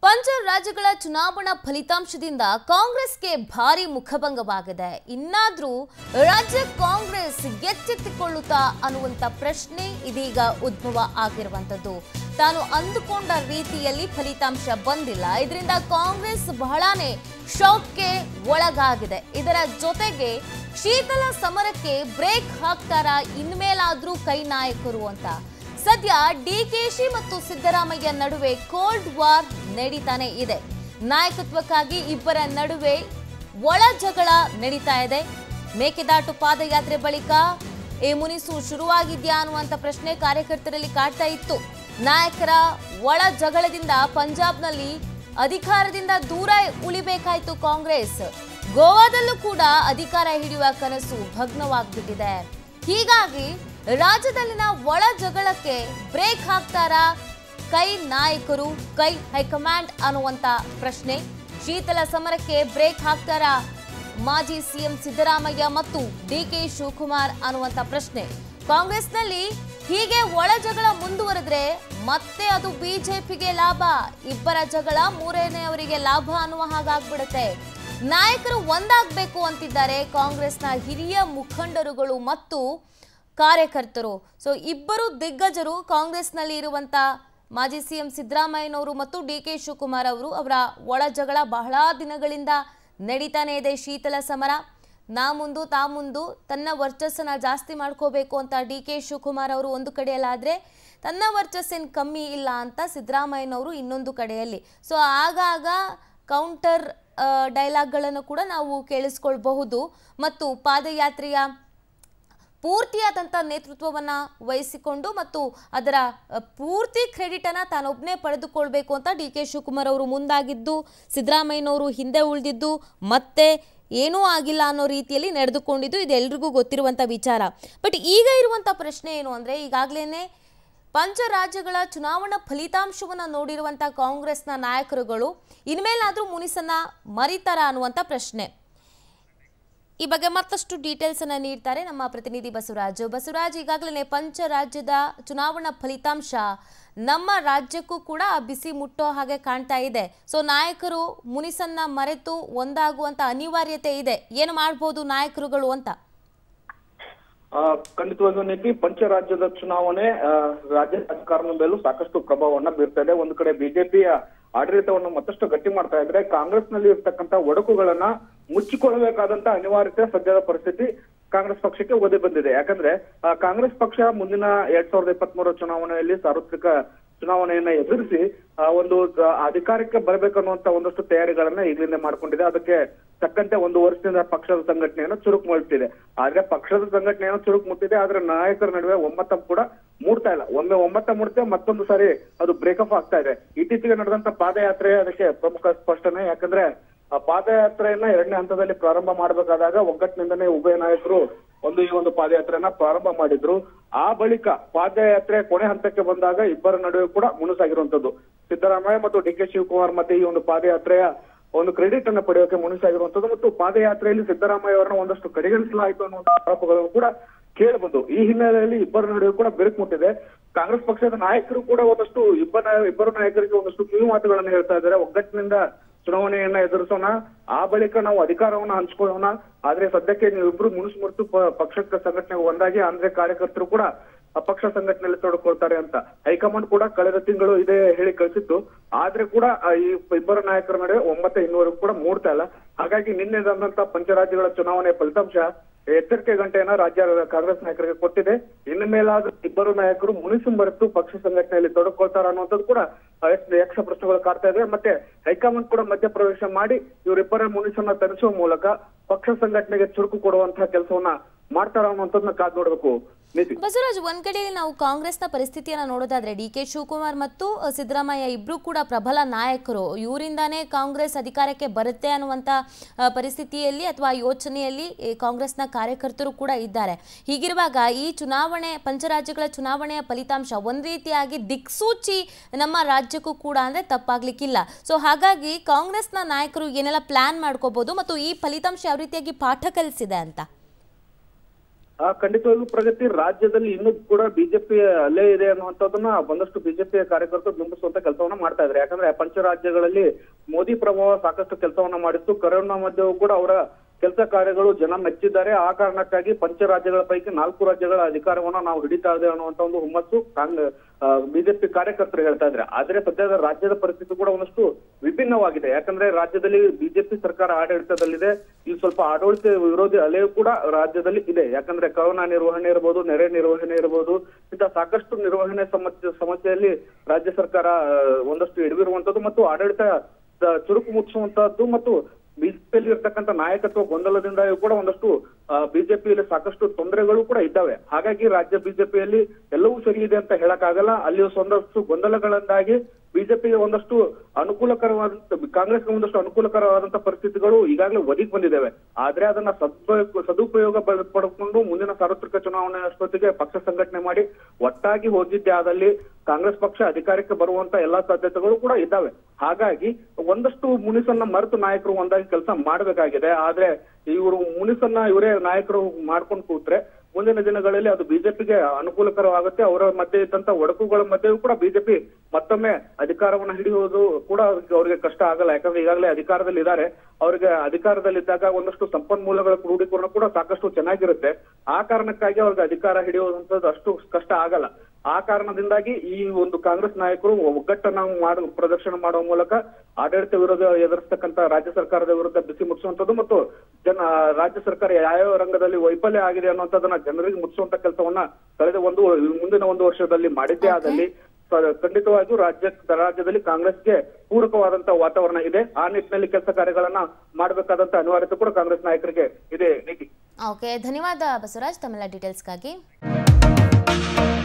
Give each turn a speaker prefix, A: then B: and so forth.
A: ಪಂಚ ರಾಜ್ಯಗಳ ಚುನಾವಣಾ ಫಲಿತಾಂಶದಿಂದ ಕಾಂಗ್ರೆಸ್ಗೆ ಭಾರಿ ಮುಖಭಂಗವಾಗಿದೆ ಇನ್ನಾದ್ರೂ ರಾಜ್ಯ ಕಾಂಗ್ರೆಸ್ ಎಚ್ಚೆತ್ತುಕೊಳ್ಳುತ್ತಾ ಅನ್ನುವಂತ ಪ್ರಶ್ನೆ ಇದೀಗ ಉದ್ಭವ ಆಗಿರುವಂತದ್ದು ತಾನು ಅಂದುಕೊಂಡ ರೀತಿಯಲ್ಲಿ ಫಲಿತಾಂಶ ಬಂದಿಲ್ಲ ಇದರಿಂದ ಕಾಂಗ್ರೆಸ್ ಬಹಳಾನೇ ಶಾಕ್ಗೆ ಒಳಗಾಗಿದೆ ಇದರ ಜೊತೆಗೆ ಶೀತಲ ಸಮರಕ್ಕೆ ಬ್ರೇಕ್ ಹಾಕ್ತಾರಾ ಇನ್ಮೇಲಾದ್ರೂ ಕೈ ನಾಯಕರು ಅಂತ ಸದ್ಯ ಡಿಕೆಶಿ ಮತ್ತು ಸಿದ್ದರಾಮಯ್ಯ ನಡುವೆ ಕೋಲ್ಡ್ ವಾರ್ ನಡೀತಾನೆ ಇದೆ ನಾಯಕತ್ವಕ್ಕಾಗಿ ಇಬ್ಬರ ನಡುವೆ ಒಳ ಜಗಳ ನಡೀತಾ ಇದೆ ಮೇಕೆದಾಟು ಪಾದಯಾತ್ರೆ ಬಳಿಕ ಈ ಮುನಿಸು ಶುರುವಾಗಿದ್ಯಾ ಅನ್ನುವಂತ ಪ್ರಶ್ನೆ ಕಾರ್ಯಕರ್ತರಲ್ಲಿ ಕಾಡ್ತಾ ಇತ್ತು ನಾಯಕರ ಒಳ ಜಗಳದಿಂದ ಪಂಜಾಬ್ನಲ್ಲಿ ಅಧಿಕಾರದಿಂದ ದೂರ ಉಳಿಬೇಕಾಯ್ತು ಕಾಂಗ್ರೆಸ್ ಗೋವಾದಲ್ಲೂ ಕೂಡ ಅಧಿಕಾರ ಹಿಡಿಯುವ ಕನಸು ಭಗ್ನವಾಗ್ಬಿಟ್ಟಿದೆ ಹೀಗಾಗಿ ರಾಜ್ಯದಲ್ಲಿನ ಒಳ ಜಗಳಕ್ಕೆ ಬ್ರೇಕ್ ಹಾಕ್ತಾರಾ ಕೈ ನಾಯಕರು ಕೈ ಹೈಕಮಾಂಡ್ ಅನ್ನುವಂತ ಪ್ರಶ್ನೆ ಶೀತಲ ಸಮರಕ್ಕೆ ಬ್ರೇಕ್ ಹಾಕ್ತಾರಾ ಮಾಜಿ ಸಿಎಂ ಸಿದ್ದರಾಮಯ್ಯ ಮತ್ತು ಡಿಕೆ ಶಿವಕುಮಾರ್ ಅನ್ನುವಂತ ಪ್ರಶ್ನೆ ಕಾಂಗ್ರೆಸ್ನಲ್ಲಿ ಹೀಗೆ ಒಳ ಜಗಳ ಮುಂದುವರೆದ್ರೆ ಮತ್ತೆ ಅದು ಬಿಜೆಪಿಗೆ ಲಾಭ ಇಬ್ಬರ ಜಗಳ ಮೂರನೆಯವರಿಗೆ ಲಾಭ ಅನ್ನುವ ಹಾಗಾಗ್ಬಿಡುತ್ತೆ ನಾಯಕರು ಒಂದಾಗಬೇಕು ಅಂತಿದ್ದಾರೆ ಕಾಂಗ್ರೆಸ್ನ ಹಿರಿಯ ಮುಖಂಡರುಗಳು ಮತ್ತು ಕಾರ್ಯಕರ್ತರು ಸೊ ಇಬ್ಬರು ದಿಗ್ಗಜರು ಕಾಂಗ್ರೆಸ್ನಲ್ಲಿ ಇರುವಂತ ಮಾಜಿ ಸಿಎಂ ಸಿದ್ದರಾಮಯ್ಯನವರು ಮತ್ತು ಡಿ ಕೆ ಶಿವಕುಮಾರ್ ಅವರು ಅವರ ಒಳ ಜಗಳ ಬಹಳ ದಿನಗಳಿಂದ ನಡೀತಾನೆ ಇದೆ ಶೀತಲ ಸಮರ ನಾ ಮುಂದು ತಾ ಮುಂದು ತನ್ನ ವರ್ಚಸ್ಸನ್ನ ಜಾಸ್ತಿ ಮಾಡ್ಕೋಬೇಕು ಅಂತ ಡಿ ಕೆ ಶಿವಕುಮಾರ್ ಅವರು ಒಂದು ಕಡೆಯಲ್ಲಾದರೆ ತನ್ನ ವರ್ಚಸ್ಸೇನು ಕಮ್ಮಿ ಇಲ್ಲ ಅಂತ ಸಿದ್ದರಾಮಯ್ಯನವರು ಇನ್ನೊಂದು ಕಡೆಯಲ್ಲಿ ಸೊ ಆಗಾಗ ಕೌಂಟರ್ ಡೈಲಾಗ್ಗಳನ್ನು ಕೂಡ ನಾವು ಕೇಳಿಸ್ಕೊಳ್ಬಹುದು ಮತ್ತು ಪಾದಯಾತ್ರೆಯ ಪೂರ್ತಿಯಾದಂಥ ನೇತೃತ್ವವನ್ನ ವಹಿಸಿಕೊಂಡು ಮತ್ತು ಅದರ ಅ, ಪೂರ್ತಿ ಕ್ರೆಡಿಟನ್ನು ತಾನೊಬ್ಬನೇ ಪಡೆದುಕೊಳ್ಬೇಕು ಅಂತ ಡಿ ಕೆ ಶಿವಕುಮಾರ್ ಅವರು ಮುಂದಾಗಿದ್ದು ಸಿದ್ದರಾಮಯ್ಯನವರು ಹಿಂದೆ ಉಳಿದಿದ್ದು ಮತ್ತೆ ಏನೂ ಆಗಿಲ್ಲ ಅನ್ನೋ ರೀತಿಯಲ್ಲಿ ನಡೆದುಕೊಂಡಿದ್ದು ಇದೆಲ್ರಿಗೂ ಗೊತ್ತಿರುವಂಥ ವಿಚಾರ ಬಟ್ ಈಗ ಇರುವಂಥ ಪ್ರಶ್ನೆ ಏನು ಅಂದರೆ ಈಗಾಗಲೇ ಪಂಚ ರಾಜ್ಯಗಳ ಚುನಾವಣಾ ಫಲಿತಾಂಶವನ್ನು ನೋಡಿರುವಂಥ ಕಾಂಗ್ರೆಸ್ನ ನಾಯಕರುಗಳು ಇನ್ಮೇಲಾದರೂ ಮುನಿಸನ್ನ ಮರಿತಾರ ಅನ್ನುವಂಥ ಪ್ರಶ್ನೆ ಈ ಬಗ್ಗೆ ಮತ್ತಷ್ಟು ಡೀಟೇಲ್ಸ್ ಅನ್ನ ನೀಡ್ತಾರೆ ನಮ್ಮ ಪ್ರತಿನಿಧಿ ಬಸವರಾಜ್ ಬಸವರಾಜ್ ಈಗಾಗಲೇ ಪಂಚ ರಾಜ್ಯದ ಚುನಾವಣಾ ಫಲಿತಾಂಶ ನಮ್ಮ ರಾಜ್ಯಕ್ಕೂ ಕೂಡ ಬಿಸಿ ಮುಟ್ಟೋ ಹಾಗೆ ಕಾಣ್ತಾ ಇದೆ ಸೊ ನಾಯಕರು ಮುನಿಸನ್ನ ಮರೆತು ಒಂದಾಗುವಂತ ಅನಿವಾರ್ಯತೆ ಇದೆ ಏನು ಮಾಡ್ಬೋದು ನಾಯಕರುಗಳು ಅಂತ
B: ಆ, ಖಂಡಿತವಾಗಿಯೂ ನೀತಿ ಪಂಚರಾಜ್ಯದ ಚುನಾವಣೆ ಆ, ರಾಜ್ಯ ರಾಜಕಾರಣದ ಮೇಲೂ ಸಾಕಷ್ಟು ಪ್ರಭಾವವನ್ನ ಬೀರ್ತಾ ಇದೆ ಒಂದು ಕಡೆ ಬಿಜೆಪಿಯ ಆಡಳಿತವನ್ನು ಮತ್ತಷ್ಟು ಗಟ್ಟಿ ಮಾಡ್ತಾ ಇದ್ರೆ ಕಾಂಗ್ರೆಸ್ನಲ್ಲಿ ಇರ್ತಕ್ಕಂಥ ಒಡಕುಗಳನ್ನ ಮುಚ್ಚಿಕೊಳ್ಳಬೇಕಾದಂತ ಅನಿವಾರ್ಯತೆ ಸದ್ಯದ ಪರಿಸ್ಥಿತಿ ಕಾಂಗ್ರೆಸ್ ಪಕ್ಷಕ್ಕೆ ಒದೆ ಬಂದಿದೆ ಯಾಕಂದ್ರೆ ಆ, ಕಾಂಗ್ರೆಸ್ ಪಕ್ಷ ಮುಂದಿನ ಎರಡ್ ಸಾವಿರದ ಇಪ್ಪತ್ತ್ ಮೂರರ ಚುನಾವಣೆಯಲ್ಲಿ ಸಾರ್ವತ್ರಿಕ ಚುನಾವಣೆಯನ್ನ ಎದುರಿಸಿ ಆ, ಒಂದು ಆ, ಅಧಿಕಾರಕ್ಕೆ ಬರಬೇಕನ್ನುವಂತ ಒಂದಷ್ಟು ತಯಾರಿಗಳನ್ನ ಈಗಲಿಂದ ಮಾಡ್ಕೊಂಡಿದೆ ಅದಕ್ಕೆ ತಕ್ಕಂತೆ ಒಂದು ವರ್ಷದಿಂದ ಪಕ್ಷದ ಸಂಘಟನೆಯನ್ನು ಚುರುಕು ಮಾಡುತ್ತಿದೆ ಆದ್ರೆ ಪಕ್ಷದ ಸಂಘಟನೆಯನ್ನು ಚುರುಕು ಮುಟ್ಟಿದೆ ಆದ್ರೆ ನಾಯಕರ ನಡುವೆ ಒಮ್ಮತ ಕೂಡ ಮೂಡ್ತಾ ಇಲ್ಲ ಒಮ್ಮೆ ಒಮ್ಮತ ಮೂಡ್ತೆ ಮತ್ತೊಂದು ಸಾರಿ ಅದು ಬ್ರೇಕಪ್ ಆಗ್ತಾ ಇದೆ ಇತ್ತೀಚೆಗೆ ನಡೆದಂತ ಪಾದಯಾತ್ರೆ ಅದಕ್ಕೆ ಪ್ರಮುಖ ಸ್ಪಷ್ಟನೆ ಯಾಕಂದ್ರೆ ಆ ಪಾದಯಾತ್ರೆಯನ್ನ ಎರಡನೇ ಹಂತದಲ್ಲಿ ಪ್ರಾರಂಭ ಮಾಡಬೇಕಾದಾಗ ಒಗ್ಗಟ್ಟಿನಿಂದನೇ ಉಭಯ ನಾಯಕರು ಒಂದು ಈ ಒಂದು ಪಾದಯಾತ್ರೆಯನ್ನ ಪ್ರಾರಂಭ ಮಾಡಿದ್ರು ಆ ಬಳಿಕ ಪಾದಯಾತ್ರೆ ಕೊನೆ ಹಂತಕ್ಕೆ ಬಂದಾಗ ಇಬ್ಬರ ನಡುವೆ ಕೂಡ ಮುನುಸಾಗಿರುವಂತದ್ದು ಸಿದ್ದರಾಮಯ್ಯ ಮತ್ತು ಡಿ ಕೆ ಶಿವಕುಮಾರ್ ಮತ್ತೆ ಈ ಒಂದು ಪಾದಯಾತ್ರೆಯ ಒಂದು ಕ್ರೆಡಿಟ್ ಅನ್ನ ಪಡೆಯೋಕೆ ಮುನಿಸಾಗಿರುವಂತದ್ದು ಮತ್ತು ಪಾದಯಾತ್ರೆಯಲ್ಲಿ ಸಿದ್ದರಾಮಯ್ಯ ಅವರನ್ನ ಒಂದಷ್ಟು ಕಡೆಗಣಿಸಲಾಯಿತು ಅನ್ನುವಂತ ಆರೋಪಗಳನ್ನು ಕೂಡ ಕೇಳಬಹುದು ಈ ಹಿನ್ನೆಲೆಯಲ್ಲಿ ಇಬ್ಬರ ನಡುವೆ ಕೂಡ ಬೆರಕು ಮುಟ್ಟಿದೆ ಕಾಂಗ್ರೆಸ್ ಪಕ್ಷದ ನಾಯಕರು ಕೂಡ ಒಂದಷ್ಟು ಇಬ್ಬರ ಇಬ್ಬರು ನಾಯಕರಿಗೆ ಒಂದಷ್ಟು ಕಿವಿ ಮಾತುಗಳನ್ನು ಹೇಳ್ತಾ ಇದ್ದಾರೆ ಒಗ್ಗಟ್ಟಿನಿಂದ ಚುನಾವಣೆಯನ್ನ ಎದುರಿಸೋಣ ಆ ಬಳಿಕ ನಾವು ಅಧಿಕಾರವನ್ನ ಹಂಚ್ಕೊಳ್ಳೋಣ ಆದ್ರೆ ಸದ್ಯಕ್ಕೆ ನೀವಿಬ್ರು ಮುನಿಸು ಮುರಿತು ಪಕ್ಷದ ಸಂಘಟನೆಗೆ ಒಂದಾಗಿ ಅಂದ್ರೆ ಕಾರ್ಯಕರ್ತರು ಕೂಡ ಆ ಪಕ್ಷ ಸಂಘಟನೆಯಲ್ಲಿ ತೊಡಕೊಳ್ತಾರೆ ಅಂತ ಹೈಕಮಾಂಡ್ ಕೂಡ ಕಳೆದ ತಿಂಗಳು ಇದೇ ಹೇಳಿ ಕಳಿಸಿತ್ತು ಆದ್ರೆ ಕೂಡ ಆ ಈ ಇಬ್ಬರ ನಾಯಕರ ನಡುವೆ ಒಮ್ಮತ ಇನ್ನೂವರೆಗೂ ಕೂಡ ಮೂಡ್ತಾ ಇಲ್ಲ ಹಾಗಾಗಿ ನಿನ್ನೆ ನಡೆದಂತ ಪಂಚರಾಜ್ಯಗಳ ಚುನಾವಣೆ ಫಲಿತಾಂಶ ಎಚ್ಚರಿಕೆ ಗಂಟೆಯನ್ನ ರಾಜ್ಯ ಕಾಂಗ್ರೆಸ್ ನಾಯಕರಿಗೆ ಕೊಟ್ಟಿದೆ ಇನ್ನು ಮೇಲಾದ್ರೂ ಇಬ್ಬರು ನಾಯಕರು ಮುನಿಸು ಮರೆತು ಪಕ್ಷ ಸಂಘಟನೆಯಲ್ಲಿ ತೊಡಕೊಳ್ತಾರ ಅನ್ನುವಂಥದ್ದು ಕೂಡ ಆ, ಯಕ್ಷ- ಯಕ್ಷ ಪ್ರಶ್ನೆಗಳು ಕಾಡ್ತಾ ಇದೆ ಮತ್ತೆ ಹೈಕಮಾಂಡ್ ಕೂಡ ಮಧ್ಯಪ್ರವೇಶ ಮಾಡಿ ಇವರಿಬ್ಬರ ಮುನಿಸನ್ನ ತರಿಸುವ ಮೂಲಕ ಪಕ್ಷ ಸಂಘಟನೆಗೆ ಚುರುಕು ಕೊಡುವಂತಹ ಕೆಲಸವನ್ನ ಮಾಡ್ತಾರ ಅನ್ನುವಂಥದ್ದನ್ನ ಕಾದ್ ನೋಡ್ಬೇಕು ನೀತಿ
A: ಬಸವರಾಜ್ ಒಂದ್ ಕಡೆಯಲ್ಲಿ ನಾವು ಕಾಂಗ್ರೆಸ್ನ ಪರಿಸ್ಥಿತಿಯನ್ನ ನೋಡೋದಾದ್ರೆ ಡಿ ಕೆ ಶಿವಕುಮಾರ್ ಮತ್ತು ಅ, ಸಿದ್ದರಾಮಯ್ಯ ಇಬ್ರು ಕೂಡ ಪ್ರಬಲ ನಾಯಕರು ಇವರಿಂದಾನೇ ಕಾಂಗ್ರೆಸ್ ಅಧಿಕಾರಕ್ಕೆ ಬರುತ್ತೆ ಅನ್ನುವಂಥ ಅ, ಪರಿಸ್ಥಿತಿಯಲ್ಲಿ ಅಥವಾ ಯೋಚನೆಯಲ್ಲಿ ಈ ಕಾಂಗ್ರೆಸ್ನ ಕಾರ್ಯಕರ್ತರು ಕೂಡ ಇದ್ದಾರೆ ಹೀಗಿರುವಾಗ ಈ ಚುನಾವಣೆ ಪಂಚರಾಜ್ಯಗಳ ಚುನಾವಣೆಯ ಫಲಿತಾಂಶ ಒಂದ್ ರೀತಿಯಾಗಿ ದಿಕ್ಸೂಚಿ ನಮ್ಮ ರಾಜ್ಯಕ್ಕೂ ಕೂಡ ಅಂದ್ರೆ ತಪ್ಪಾಗ್ಲಿಕ್ಕಿಲ್ಲ ಸೊ ಹಾಗಾಗಿ ಕಾಂಗ್ರೆಸ್ನ ನಾಯಕರು ಏನೆಲ್ಲ ಪ್ಲಾನ್ ಮಾಡ್ಕೋಬಹುದು ಮತ್ತು ಈ ಫಲಿತಾಂಶ ಯಾವ ರೀತಿಯಾಗಿ ಪಾಠ ಕಲಿಸಿದೆ ಅಂತ
B: ಆ ಖಂಡಿತವಾಗ್ಲೂ ಪ್ರಗತಿ ರಾಜ್ಯದಲ್ಲಿ ಇನ್ನೂ ಕೂಡ ಬಿಜೆಪಿ ಅಲ್ಲೇ ಇದೆ ಅನ್ನುವಂಥದ್ದನ್ನ ಒಂದಷ್ಟು ಬಿಜೆಪಿಯ ಕಾರ್ಯಕರ್ತರು ಬಿಂಬಿಸುವಂತ ಕೆಲಸವನ್ನ ಮಾಡ್ತಾ ಇದ್ದಾರೆ ಯಾಕಂದ್ರೆ ಪಂಚ ರಾಜ್ಯಗಳಲ್ಲಿ ಮೋದಿ ಪ್ರಭಾವ ಸಾಕಷ್ಟು ಕೆಲಸವನ್ನ ಮಾಡಿತ್ತು ಕರೋನಾ ಮಧ್ಯೆಯೂ ಕೂಡ ಅವರ ಕೆಲಸ ಕಾರ್ಯಗಳು ಜನ ಮೆಚ್ಚಿದ್ದಾರೆ ಆ ಕಾರಣಕ್ಕಾಗಿ ಪಂಚ ರಾಜ್ಯಗಳ ಪೈಕಿ ನಾಲ್ಕು ರಾಜ್ಯಗಳ ಅಧಿಕಾರವನ್ನ ನಾವು ಹಿಡಿತಾ ಇದ್ದೇವೆ ಅನ್ನುವಂತ ಒಂದು ಹುಮ್ಮಸ್ಸು ಕಾಂಗ್ರೆಸ್ ಬಿಜೆಪಿ ಕಾರ್ಯಕರ್ತರು ಹೇಳ್ತಾ ಇದ್ದಾರೆ ಆದ್ರೆ ಸದ್ಯದ ರಾಜ್ಯದ ಪರಿಸ್ಥಿತಿ ಕೂಡ ಒಂದಷ್ಟು ವಿಭಿನ್ನವಾಗಿದೆ ಯಾಕಂದ್ರೆ ರಾಜ್ಯದಲ್ಲಿ ಬಿಜೆಪಿ ಸರ್ಕಾರ ಆಡಳಿತದಲ್ಲಿದೆ ಇಲ್ಲಿ ಸ್ವಲ್ಪ ಆಡಳಿತ ವಿರೋಧಿ ಅಲೆಯೂ ಕೂಡ ರಾಜ್ಯದಲ್ಲಿ ಇದೆ ಯಾಕಂದ್ರೆ ಕರೋನಾ ನಿರ್ವಹಣೆ ಇರಬಹುದು ನೆರೆ ನಿರ್ವಹಣೆ ಇರಬಹುದು ಇಂಥ ಸಾಕಷ್ಟು ನಿರ್ವಹಣೆ ಸಮಸ್ಯೆ ಸಮಸ್ಯೆಯಲ್ಲಿ ರಾಜ್ಯ ಸರ್ಕಾರ ಆ, ಒಂದಷ್ಟು ಎಡವಿರುವಂತದ್ದು ಮತ್ತು ಆಡಳಿತ ದ- ಚುರುಕು ಮುಚ್ಚುವಂತಹದ್ದು ಮತ್ತು ಬಿಜೆಪಿಯಲ್ಲಿ ಇರ್ತಕ್ಕಂಥ ನಾಯಕತ್ವ ಗೊಂದಲದಿಂದ ಕೂಡ ಒಂದಷ್ಟು ಬಿಜೆಪಿಯಲ್ಲಿ ಸಾಕಷ್ಟು ತೊಂದರೆಗಳು ಕೂಡ ಇದ್ದಾವೆ ಹಾಗಾಗಿ ರಾಜ್ಯ ಬಿಜೆಪಿಯಲ್ಲಿ ಎಲ್ಲವೂ ಸರಿ ಇದೆ ಅಂತ ಹೇಳಕ್ಕಾಗಲ್ಲ ಅಲ್ಲಿ ಒಂದಷ್ಟು ಗೊಂದಲಗಳಿಂದಾಗಿ ಬಿಜೆಪಿಗೆ ಒಂದಷ್ಟು ಅನುಕೂಲಕರವಾದಂತ ಕಾಂಗ್ರೆಸ್ಗೆ ಒಂದಷ್ಟು ಅನುಕೂಲಕರವಾದಂತ ಪರಿಸ್ಥಿತಿಗಳು ಈಗಾಗಲೇ ಒದಗಿ ಬಂದಿದ್ದಾವೆ ಆದ್ರೆ ಅದನ್ನ ಸದುಪಯೋಗ ಸದುಪಯೋಗ ಪಡ್- ಪಡ್ಕೊಂಡು ಮುಂದಿನ ಸಾರ್ವತ್ರಿಕ ಚುನಾವಣೆ ಅಷ್ಟೊತ್ತಿಗೆ ಪಕ್ಷ ಸಂಘಟನೆ ಮಾಡಿ ಒಟ್ಟಾಗಿ ಹೋಗಿದ್ದೆ ಆದಲ್ಲಿ ಕಾಂಗ್ರೆಸ್ ಪಕ್ಷ ಅಧಿಕಾರಕ್ಕೆ ಬರುವಂತ ಎಲ್ಲಾ ಸಾಧ್ಯತೆಗಳು ಕೂಡ ಇದ್ದಾವೆ ಹಾಗಾಗಿ ಒಂದಷ್ಟು ಮುನಿಸನ್ನ ಮರೆತು ನಾಯಕರು ಒಂದಾಗಿ ಕೆಲಸ ಮಾಡಬೇಕಾಗಿದೆ ಆದ್ರೆ ಇವರು ಮುನಿಸನ್ನ ಇವರೇ ನಾಯಕರು ಮಾಡ್ಕೊಂಡು ಕೂತ್ರೆ ಮುಂದಿನ ದಿನಗಳಲ್ಲಿ ಅದು ಬಿಜೆಪಿಗೆ ಅನುಕೂಲಕರವಾಗುತ್ತೆ ಅವರ ಮಧ್ಯೆ ಇದ್ದಂತ ಒಡಕುಗಳ ಮಧ್ಯೆಯೂ ಕೂಡ ಬಿಜೆಪಿ ಮತ್ತೊಮ್ಮೆ ಅಧಿಕಾರವನ್ನ ಹಿಡಿಯುವುದು ಕೂಡ ಅವ್ರಿಗೆ ಕಷ್ಟ ಆಗಲ್ಲ ಯಾಕಂದ್ರೆ ಈಗಾಗಲೇ ಅಧಿಕಾರದಲ್ಲಿ ಇದ್ದಾರೆ ಅವರಿಗೆ ಅಧಿಕಾರದಲ್ಲಿದ್ದಾಗ ಒಂದಷ್ಟು ಸಂಪನ್ಮೂಲಗಳ ಕ್ರೋಢೀಕರಣ ಕೂಡ ಸಾಕಷ್ಟು ಚೆನ್ನಾಗಿರುತ್ತೆ ಆ ಕಾರಣಕ್ಕಾಗಿ ಅವ್ರಿಗೆ ಅಧಿಕಾರ ಹಿಡಿಯುವಂತದ್ದು ಅಷ್ಟು ಕಷ್ಟ ಆಗಲ್ಲ ಆ ಕಾರಣದಿಂದಾಗಿ ಈ ಒಂದು ಕಾಂಗ್ರೆಸ್ ನಾಯಕರು ಒಗ್ಗಟ್ಟನ್ನ ಮಾಡ ಪ್ರದರ್ಶನ ಮಾಡುವ ಮೂಲಕ ಆಡಳಿತ ವಿರೋಧ ಎದುರಿಸ್ತಕ್ಕಂತ ರಾಜ್ಯ ಸರ್ಕಾರದ ವಿರುದ್ಧ ಬಿಸಿ ಮುಟ್ಟಿಸುವಂತದ್ದು ಮತ್ತು ಜನ ರಾಜ್ಯ ಸರ್ಕಾರ ಯಾವ್ಯಾವ ರಂಗದಲ್ಲಿ ವೈಫಲ್ಯ ಆಗಿದೆ ಅನ್ನುವಂಥದ್ದನ್ನ ಜನರಿಗೆ ಮುಟ್ಟಿಸುವಂತ ಕೆಲಸವನ್ನ ಕಳೆದ ಒಂದು ಮುಂದಿನ ಒಂದು ವರ್ಷದಲ್ಲಿ ಮಾಡಿದ್ದೇ ಆದಲ್ಲಿ ಸ- ಖಂಡಿತವಾಗಿಯೂ ರಾಜ್ಯ ರಾಜ್ಯದಲ್ಲಿ ಕಾಂಗ್ರೆಸ್ಗೆ ಪೂರಕವಾದಂತ ವಾತಾವರಣ ಇದೆ ಆ ನಿಟ್ಟಿನಲ್ಲಿ ಕೆಲಸ ಕಾರ್ಯಗಳನ್ನ ಮಾಡಬೇಕಾದಂತ ಅನಿವಾರ್ಯತೆ ಕೂಡ ಕಾಂಗ್ರೆಸ್ ನಾಯಕರಿಗೆ ಇದೆ ನೀತಿ
A: ಓಕೆ ಧನ್ಯವಾದ ಬಸವರಾಜ್ ತಮ್ಮೆಲ್ಲ ಡೀಟೇಲ್ಸ್ಗಾಗಿ